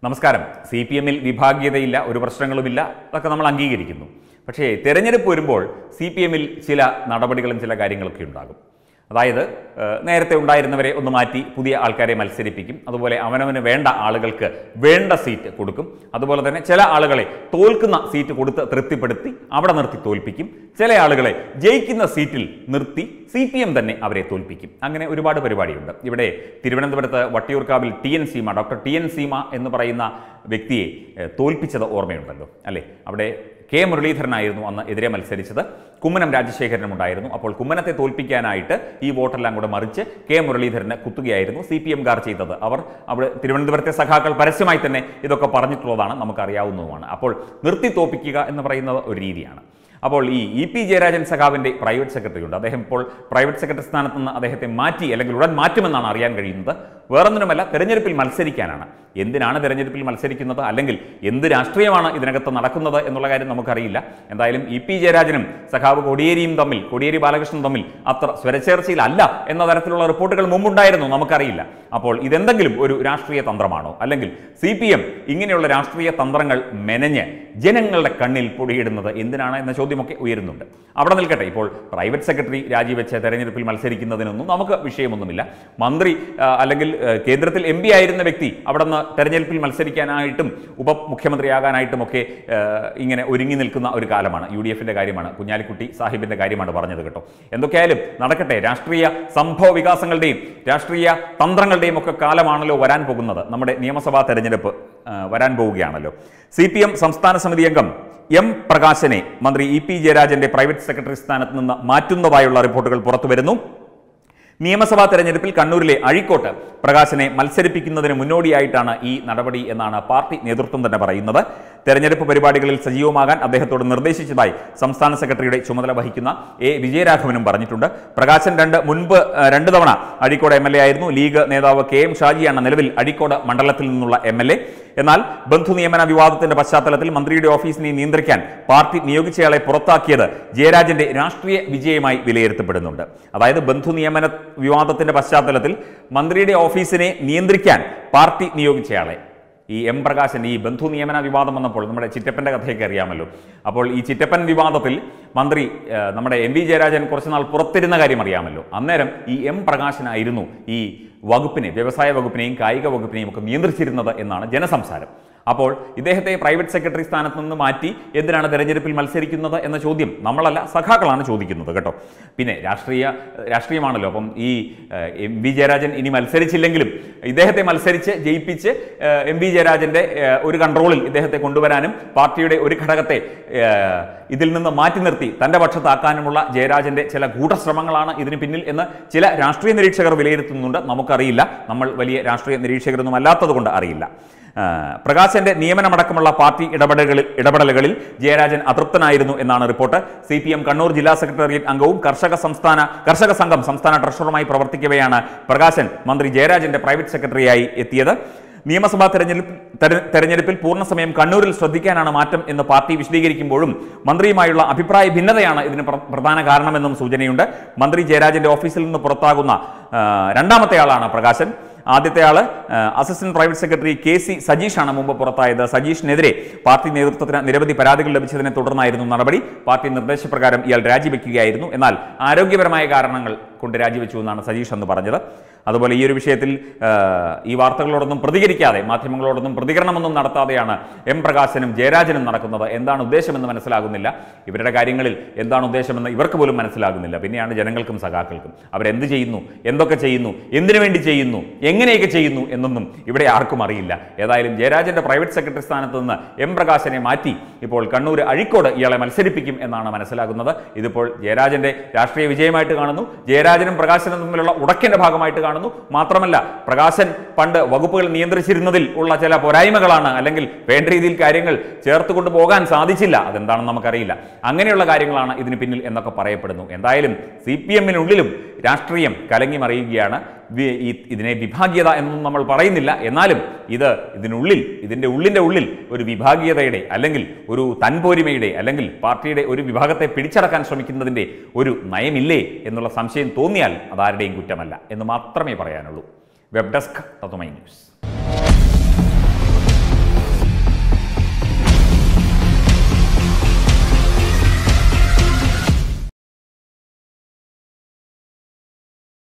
നമസ്കാരം C P എമ്മിൽ വിഭാഗീയതയില്ല ഒരു പ്രശ്നങ്ങളുമില്ല അതൊക്കെ നമ്മൾ അംഗീകരിക്കുന്നു പക്ഷേ തെരഞ്ഞെടുപ്പ് വരുമ്പോൾ സി പി എമ്മിൽ ചില നടപടികളും ചില കാര്യങ്ങളൊക്കെ ഉണ്ടാകും അതായത് ഏഹ്, നേരത്തെ ഉണ്ടായിരുന്നവരെ ഒന്ന് മാറ്റി പുതിയ ആൾക്കാരെ മത്സരിപ്പിക്കും അതുപോലെ അവനവന് വേണ്ട ആളുകൾക്ക് വേണ്ട സീറ്റ് കൊടുക്കും അതുപോലെ തന്നെ ചില ആളുകളെ തോൽക്കുന്ന സീറ്റ് കൊടുത്ത് തൃപ്തിപ്പെടുത്തി അവിടെ നിർത്തി തോൽപ്പിക്കും ചില ആളുകളെ ജയിക്കുന്ന സീറ്റിൽ നിർത്തി സി പി എം തന്നെ അവരെ തോൽപ്പിക്കും അങ്ങനെ ഒരുപാട് പരിപാടിയുണ്ട് ഇവിടെ തിരുവനന്തപുരത്ത് വട്ടിയൂർക്കാവിൽ T N Seema doctor T N Seema എന്ന് പറയുന്ന വ്യക്തിയെ ഏഹ്, തോൽപ്പിച്ചത് ഓർമ്മയുണ്ടല്ലോ അല്ലേ അവിടെ കെ മുരളീധരനായിരുന്നു അന്ന് എതിരെ മത്സരിച്ചത് കുമ്മനം രാജശേഖരനും ഉണ്ടായിരുന്നു അപ്പോൾ കുമ്മനത്തെ തോൽപ്പിക്കാനായിട്ട് ഈ വോട്ടെല്ലാം കൂടെ മറിച്ച് കെ മുരളീധരന് കുത്തുകയായിരുന്നു സി പി എംകാർ ചെയ്തത് അവർ അവിടെ തിരുവനന്തപുരത്തെ സഖാക്കൾ പരസ്യമായി തന്നെ ഇതൊക്കെ പറഞ്ഞിട്ടുള്ളതാണ് നമുക്കറിയാവുന്നതുമാണ് അപ്പോൾ നിർത്തി തോൽപ്പിക്കുക എന്ന് പറയുന്നത് ഒരു രീതിയാണ് അപ്പോൾ ഈ ഇ പി ജയരാജൻ സഖാവിൻ്റെ പ്രൈവറ്റ് സെക്രട്ടറി ഉണ്ട് അദ്ദേഹം ഇപ്പോൾ പ്രൈവറ്റ് സെക്രട്ടറി സ്ഥാനത്ത് നിന്ന് അദ്ദേഹത്തെ മാറ്റി അല്ലെങ്കിൽ ഉടൻ മാറ്റുമെന്നാണ് അറിയാൻ കഴിയുന്നത് വേറൊന്നിനുമല്ല തെരഞ്ഞെടുപ്പിൽ മത്സരിക്കാനാണ് എന്തിനാണ് തെരഞ്ഞെടുപ്പിൽ മത്സരിക്കുന്നത് അല്ലെങ്കിൽ എന്ത് രാഷ്ട്രീയമാണ് ഇതിനകത്ത് നടക്കുന്നത് എന്നുള്ള കാര്യം നമുക്കറിയില്ല എന്തായാലും ഇ പി ജയരാജനും സഖാവ് കോടിയേരിയും തമ്മിൽ കോടിയേരി ബാലകൃഷ്ണൻ തമ്മിൽ അത്ര സ്വരച്ചേർച്ചയിലല്ല എന്ന തരത്തിലുള്ള റിപ്പോർട്ടുകൾ മുമ്പുണ്ടായിരുന്നു നമുക്കറിയില്ല അപ്പോൾ ഇതെന്തെങ്കിലും ഒരു രാഷ്ട്രീയ തന്ത്രമാണോ അല്ലെങ്കിൽ സി പി എം ഇങ്ങനെയുള്ള രാഷ്ട്രീയ തന്ത്രങ്ങൾ മെനഞ്ഞ് ജനങ്ങളുടെ കണ്ണിൽ പൊടിയിടുന്നത് എന്തിനാണ് എന്ന ചോദ്യമൊക്കെ ഉയരുന്നുണ്ട് അവിടെ നിൽക്കട്ടെ ഇപ്പോൾ പ്രൈവറ്റ് സെക്രട്ടറി രാജിവെച്ച് തെരഞ്ഞെടുപ്പിൽ മത്സരിക്കുന്നതിനൊന്നും നമുക്ക് വിഷയമൊന്നുമില്ല മന്ത്രി ആ, അല്ലെങ്കിൽ ആ, കേന്ദ്രത്തിൽ എം പി ആയിരുന്ന വ്യക്തി അവിടെ നിന്ന് തെരഞ്ഞെടുപ്പിൽ മത്സരിക്കാനായിട്ടും ഉപമുഖ്യമന്ത്രിയാകാനായിട്ടും ഒക്കെ ആ, ഇങ്ങനെ ഒരുങ്ങി നിൽക്കുന്ന ഒരു കാലമാണ് യു ഡി എഫിന്റെ കാര്യമാണ് കുഞ്ഞാലിക്കുട്ടി സാഹിബിന്റെ കാര്യമാണ് പറഞ്ഞത് കേട്ടോ എന്തൊക്കെയായാലും നടക്കട്ടെ രാഷ്ട്രീയ സംഭവ വികാസങ്ങളുടെയും രാഷ്ട്രീയ തന്ത്രങ്ങളുടെയും ഒക്കെ കാലമാണല്ലോ വരാൻ പോകുന്നത് നമ്മുടെ നിയമസഭാ തെരഞ്ഞെടുപ്പ് ആ, വരാൻ പോവുകയാണല്ലോ സി പി എം സംസ്ഥാന സമിതി അംഗം എം പ്രകാശനെ മന്ത്രി ഇ പി ജയരാജന്റെ പ്രൈവറ്റ് സെക്രട്ടറി സ്ഥാനത്ത് നിന്ന് മാറ്റുന്നതായുള്ള റിപ്പോർട്ടുകൾ പുറത്തുവരുന്നു നിയമസഭാ തെരഞ്ഞെടുപ്പിൽ കണ്ണൂരിലെ അഴീക്കോട്ട് പ്രകാശനെ മത്സരിപ്പിക്കുന്നതിന് മുന്നോടിയായിട്ടാണ് ഈ നടപടി എന്നാണ് പാർട്ടി നേതൃത്വം തന്നെ പറയുന്നത് തെരഞ്ഞെടുപ്പ് പരിപാടികളിൽ സജീവമാകാൻ അദ്ദേഹത്തോട് നിർദ്ദേശിച്ചതായി സംസ്ഥാന സെക്രട്ടറിയുടെ ചുമതല വഹിക്കുന്ന എ വിജയരാഘവനും പറഞ്ഞിട്ടുണ്ട് പ്രകാശൻ രണ്ട് മുൻപ് ആ, രണ്ട് തവണ അഴീക്കോട് എം എൽ എ ആയിരുന്നു ലീഗ് നേതാവ് കെ എം ഷാജിയാണ് നിലവിൽ അഴീക്കോട് മണ്ഡലത്തിൽ നിന്നുള്ള എം എൽ എ എന്നാൽ ബന്ധു നിയമന വിവാദത്തിന്റെ പശ്ചാത്തലത്തിൽ മന്ത്രിയുടെ ഓഫീസിനെ നിയന്ത്രിക്കാൻ പാർട്ടി നിയോഗിച്ചയാളെ പുറത്താക്കിയത് ജയരാജന്റെ രാഷ്ട്രീയ വിജയമായി വിലയിരുത്തപ്പെടുന്നുണ്ട് അതായത് ബന്ധു നിയമന വിവാദത്തിന്റെ പശ്ചാത്തലത്തിൽ മന്ത്രിയുടെ ഓഫീസിനെ നിയന്ത്രിക്കാൻ പാർട്ടി നിയോഗിച്ചയാളെ ഈ എം പ്രകാശൻ ഈ ബന്ധു നിയമന വിവാദം വന്നപ്പോൾ നമ്മുടെ ചിറ്റപ്പൻ്റെ കഥയൊക്കെ അറിയാമല്ലോ അപ്പോൾ ഈ ചിറ്റപ്പൻ വിവാദത്തിൽ മന്ത്രി ആ, നമ്മുടെ എം വി ജയരാജൻ കുറച്ചുനാൾ പുറത്തിരുന്ന കാര്യം അറിയാമല്ലോ അന്നേരം ഈ എം പ്രകാശനായിരുന്നു ഈ വകുപ്പിനെ വ്യവസായ വകുപ്പിനെയും കായിക വകുപ്പിനെയും ഒക്കെ നിയന്ത്രിച്ചിരുന്നത് എന്നാണ് ജനസംസാരം അപ്പോൾ ഇദ്ദേഹത്തെ പ്രൈവറ്റ് സെക്രട്ടറി സ്ഥാനത്ത് നിന്ന് മാറ്റി എന്തിനാണ് തെരഞ്ഞെടുപ്പിൽ മത്സരിക്കുന്നത് എന്ന ചോദ്യം നമ്മളല്ല സഖാക്കളാണ് ചോദിക്കുന്നത് കേട്ടോ പിന്നെ രാഷ്ട്രീയ രാഷ്ട്രീയമാണല്ലോ അപ്പം ഈ ഏഹ്, എം വി ജയരാജൻ ഇനി മത്സരിച്ചില്ലെങ്കിലും ഇദ്ദേഹത്തെ മത്സരിച്ച് ജയിപ്പിച്ച് ഏഹ്, എം വി ജയരാജന്റെ ഏഹ്, ഒരു കൺട്രോളിൽ ഇദ്ദേഹത്തെ കൊണ്ടുവരാനും പാർട്ടിയുടെ ഒരു ഘടകത്തെ ഏഹ്, ഇതിൽ നിന്ന് മാറ്റി നിർത്തി തന്റെ പക്ഷത്താക്കാനുമുള്ള ജയരാജന്റെ ചില ഗൂഢശ്രമങ്ങളാണ് ഇതിന് പിന്നിൽ എന്ന് ചില രാഷ്ട്രീയ നിരീക്ഷകർ വിലയിരുത്തുന്നുണ്ട് നമുക്കറിയില്ല നമ്മൾ വലിയ രാഷ്ട്രീയ നിരീക്ഷകരൊന്നും അല്ലാത്തത് കൊണ്ട് അറിയില്ല ആ, പ്രകാശന്റെ നിയമനമടക്കമുള്ള പാർട്ടി ഇടപെടലുകളിൽ ഇടപെടലുകളിൽ ജയരാജൻ അതൃപ്തനായിരുന്നു എന്നാണ് report C P M Kannur ജില്ലാ സെക്രട്ടേറിയറ്റ് അംഗവും കർഷക സംസ്ഥാന കർഷക സംഘം സംസ്ഥാന ട്രഷററുമായി പ്രവർത്തിക്കവെയാണ് പ്രകാശൻ മന്ത്രി ജയരാജന്റെ പ്രൈവറ്റ് സെക്രട്ടറിയായി എത്തിയത് നിയമസഭാ തെരഞ്ഞെടുപ്പ് തെര- തെരഞ്ഞെടുപ്പിൽ പൂർണ്ണസമയം കണ്ണൂരിൽ ശ്രദ്ധിക്കാനാണ് മാറ്റം എന്ന് പാർട്ടി വിശദീകരിക്കുമ്പോഴും മന്ത്രിയുമായുള്ള അഭിപ്രായ ഭിന്നതയാണ് ഇതിന് പ്ര- പ്രധാന കാരണമെന്നും സൂചനയുണ്ട് മന്ത്രി ജയരാജന്റെ ഓഫീസിൽ നിന്ന് പുറത്താകുന്ന ആ, രണ്ടാമത്തെ ആളാണ് പ്രകാശൻ ആദ്യത്തെ ആള് ആ, assistant private secretary K C സജീഷാണ് മുമ്പ് പുറത്തായത് സജീഷിനെതിരെ പാർട്ടി നേതൃത്വത്തിന് നിരവധി പരാതികൾ ലഭിച്ചതിനെ തുടർന്നായിരുന്നു നടപടി പാർട്ടി നിർദ്ദേശപ്രകാരം ഇയാൾ രാജിവെക്കുകയായിരുന്നു എന്നാൽ ആരോഗ്യപരമായ കാരണങ്ങൾ കൊണ്ട് രാജിവെച്ചു എന്നാണ് സജീഷ് എന്ന് പറഞ്ഞത് അതുപോലെ ഈ ഒരു വിഷയത്തിൽ ആ, ഈ വാർത്തകളോടൊന്നും പ്രതികരിക്കാതെ മാധ്യമങ്ങളോടൊന്നും പ്രതികരണമൊന്നും നടത്താതെയാണ് എം പ്രകാശനും ജയരാജനും നടക്കുന്നത് എന്താണ് ഉദ്ദേശമെന്ന് മനസ്സിലാകുന്നില്ല ഇവരുടെ കാര്യങ്ങളിൽ എന്താണ് ഉദ്ദേശമെന്ന് ഇവർക്ക് പോലും മനസ്സിലാകുന്നില്ല പിന്നെയാണ് ജനങ്ങൾക്കും സഖാക്കൾക്കും അവരെന്ത് ചെയ്യുന്നു എന്തൊക്കെ ചെയ്യുന്നു എന്തിനു വേണ്ടി ചെയ്യുന്നു എങ്ങനെയൊക്കെ ചെയ്യുന്നു എന്നൊന്നും ഇവിടെ ആർക്കും അറിയില്ല ഏതായാലും ജയരാജന്റെ പ്രൈവറ്റ് സെക്രട്ടറി സ്ഥാനത്ത് നിന്ന് എം പ്രകാശനെ മാറ്റി ഇപ്പോൾ കണ്ണൂർ അഴിക്കോട് ഇയാളെ മത്സരിപ്പിക്കും എന്നാണ് മനസ്സിലാകുന്നത് ഇതിപ്പോൾ ജയരാജന്റെ രാഷ്ട്രീയ വിജയമായിട്ട് കാണുന്നു ജയരാജനും പ്രകാശനും തമ്മിലുള്ള ഉടക്കിന്റെ ഭാഗമായിട്ട് കാണുന്നു മാത്രമല്ല പ്രകാശൻ പണ്ട് വകുപ്പുകൾ നിയന്ത്രിച്ചിരുന്നതിൽ ഉള്ള ചില പോരായ്മകളാണ് അല്ലെങ്കിൽ വേണ്ട രീതിയിൽ കാര്യങ്ങൾ ചേർത്ത് കൊണ്ടുപോകാൻ സാധിച്ചില്ല അതെന്താണെന്ന് നമുക്കറിയില്ല അങ്ങനെയുള്ള കാര്യങ്ങളാണ് ഇതിന് പിന്നിൽ എന്നൊക്കെ പറയപ്പെടുന്നു എന്തായാലും സി പി എമ്മിനുള്ളിലും രാഷ്ട്രീയം കലങ്ങി മറിയുകയാണ് വി- ഈ- ഇതിനെ വിഭാഗീയത എന്നൊന്നും നമ്മൾ പറയുന്നില്ല എന്നാലും ഇത് ഇതിനുള്ളിൽ ഇതിൻ്റെ ഉള്ളിൻ്റെ ഉള്ളിൽ ഒരു വിഭാഗീയതയുടെ അല്ലെങ്കിൽ ഒരു തൻപോരിമയുടെ അല്ലെങ്കിൽ പാർട്ടിയുടെ ഒരു വിഭാഗത്തെ പിടിച്ചടക്കാൻ ശ്രമിക്കുന്നതിൻ്റെ ഒരു നയമില്ലേ എന്നുള്ള സംശയം തോന്നിയാൽ അതാരുടെയും കുറ്റമല്ല എന്ന് മാത്രമേ പറയാനുള്ളൂ വെബ് ഡെസ്ക് തത്വമൈ ന്യൂസ്